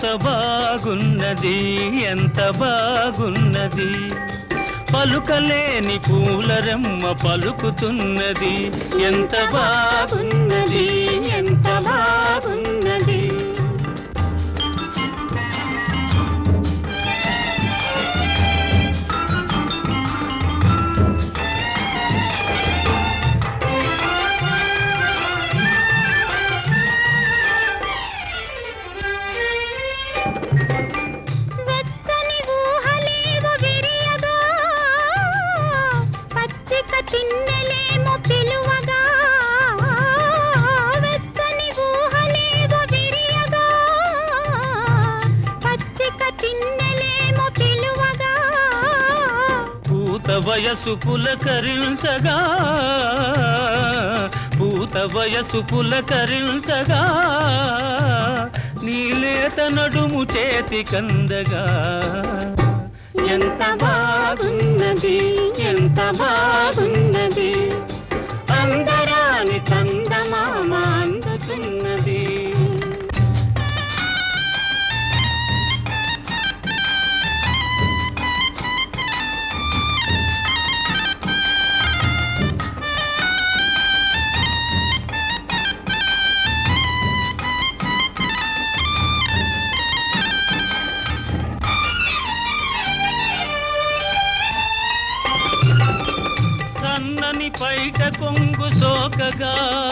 బాగున్నది ఎంత బాగున్నది పలుకలేని పూలరెమ్మ పలుకుతున్నది ఎంత బాగున్నది ఎంత బాగున్నది వెచ్చని ఊహలేవో విరియగా పచ్చిక తిన్నెలేమో పిలువగా వెచ్చని ఊహలేవో విరియగా పచ్చిక తిన్నెలేమో పిలువగా పూత వయసు పులకరించగా పూత వయసు పులకరించగా నీలేత నడుము చేతి కందగా ఎంత బాగున్నది ఎంత బాగున్నది అందరాని చందమామ అందుతున్నది సన్నని పైట కొంగు సోకగా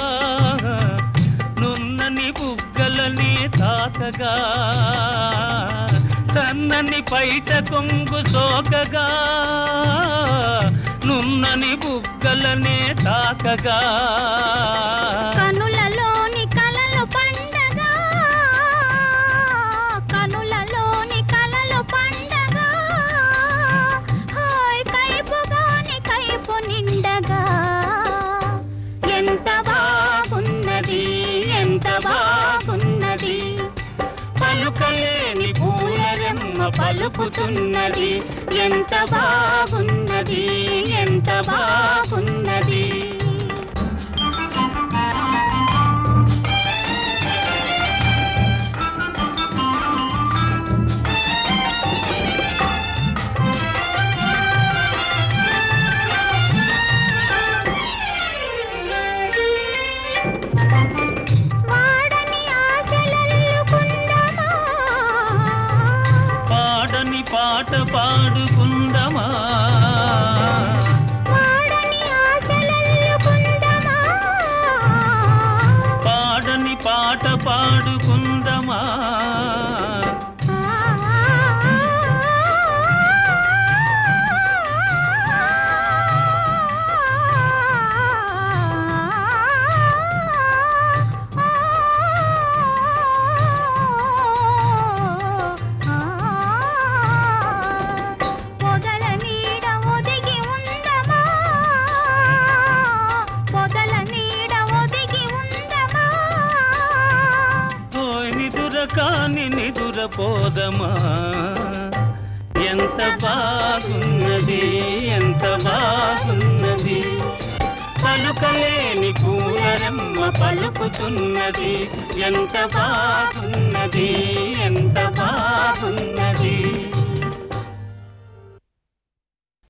నున్నని బుగ్గలని తాకగా సన్నని పైట కొంగు సోకగా నున్నని బుగ్గలనే తాకగా కనులలోని కలలు పండగా కనులలోని కలలు పండగా హాయ్ కైపుగాని కైపు నిండగా ఎంత బాగున్నది ఎంత బాగున్నది పలుకలేని పూలరెమ్మ పలుకుతున్నది ఎంత బాగున్నది ఎంత బాగున్నది వాడని ఆశలల్లుకుందమా పాడని పాట పాడుకుందమా వాడని ఆశలల్లుకుందమా పాడని పాట పాడుకుందమా పొగల నీడ ఒదిగి ఉందమా పొగల నీడ ఒదిగి ఉందమా ఓయ్ నిదుర కాని నిదుర పోదమా ఎంత బాగున్నది ఎంత బాగున్నది పలుకలేని పూలరెమ్మ పలుకుతున్నది ఎంత బాగున్నది